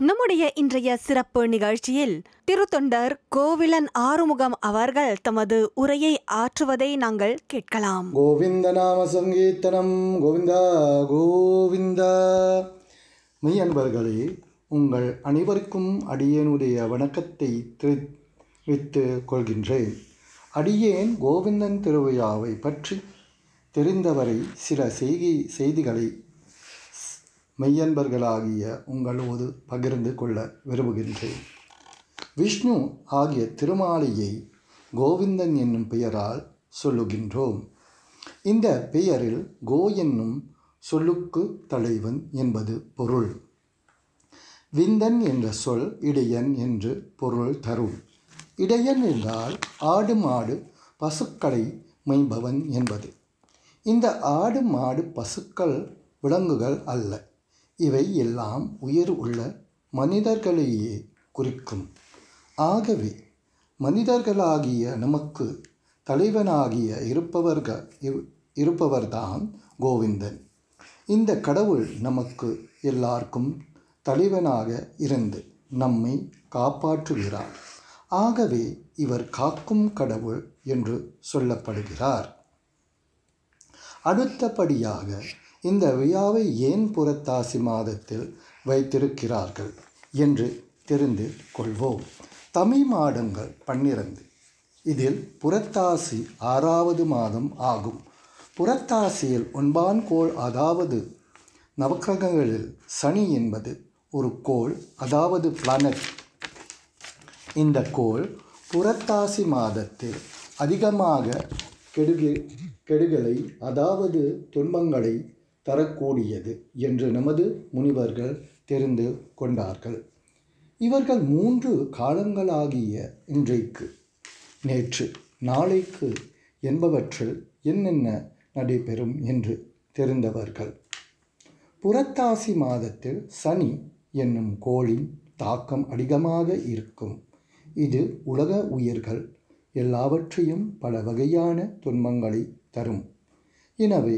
நம்முடைய இன்றைய சிறப்பு நிகழ்ச்சியில் திருத்தொண்டர் கோவிலன் ஆறுமுகம் அவர்கள் தமது உரையை ஆற்றுவதை நாங்கள் கேட்கலாம் கோவிந்த நாம சங்கீர்த்தனம் கோவிந்தா கோவிந்தா மெய் அன்பர்களே உங்கள் அனைவருக்கும் அடியேனுடைய வணக்கத்தை தெரிவித்துக் கொள்கின்றேன் அடியேன் கோவிந்தன் திருவிழாவை பற்றி தெரிந்தவரை சில செய்தி செய்திகளை மெய்யன்பர்களாகிய உங்களோடு பகிர்ந்து கொள்ள விரும்புகின்றேன் விஷ்ணு ஆகிய திருமாலையை கோவிந்தன் என்னும் பெயரால் சொல்லுகின்றோம் இந்த பெயரில் கோ என்னும் சொல்லுக்கு தலைவன் என்பது பொருள் விந்தன் என்ற சொல் இடையன் என்று பொருள் தரும் இடையன் என்றால் ஆடு மாடு பசுக்களை மெய்பவன் என்பது இந்த ஆடு மாடு பசுக்கள் விலங்குகள் அல்ல இவை எல்லாம் உயிர் உள்ள மனிதர்களையே குறிக்கும் ஆகவே மனிதர்களாகிய நமக்கு தலைவனாகிய இருப்பவர்கள் இவ்- இருப்பவர்தான் கோவிந்தன் இந்த கடவுள் நமக்கு எல்லாருக்கும் தலைவனாக இருந்து நம்மை காப்பாற்றுகிறார் ஆகவே இவர் காக்கும் கடவுள் என்று சொல்லப்படுகிறார் அடுத்தபடியாக இந்த விழாவை ஏன் புறத்தாசி மாதத்தில் வைத்திருக்கிறார்கள் என்று தெரிந்து கொள்வோம் தமிழ் மாதங்கள் பன்னிரண்டு இதில் புறத்தாசி ஆறாவது மாதம் ஆகும் புறத்தாசியில் ஒன்பான் கோள் அதாவது நவக்கிரகங்களில் சனி என்பது ஒரு கோள் அதாவது பிளானட் இந்த கோள் புறத்தாசி மாதத்தில் அதிகமாக கெடுகி கெடுகளை அதாவது துன்பங்களை தரக்கூடியது என்று நமது முனிவர்கள் தெரிந்து கொண்டார்கள் இவர்கள் மூன்று காலங்களாகிய இன்றைக்கு நேற்று நாளைக்கு என்பவற்றில் என்னென்ன நடைபெறும் என்று தெரிந்தவர்கள் புறத்தாசி மாதத்தில் சனி என்னும் கோளின் தாக்கம் அதிகமாக இருக்கும் இது உலக உயிர்கள் எல்லாவற்றையும் பல வகையான துன்பங்களை தரும் எனவே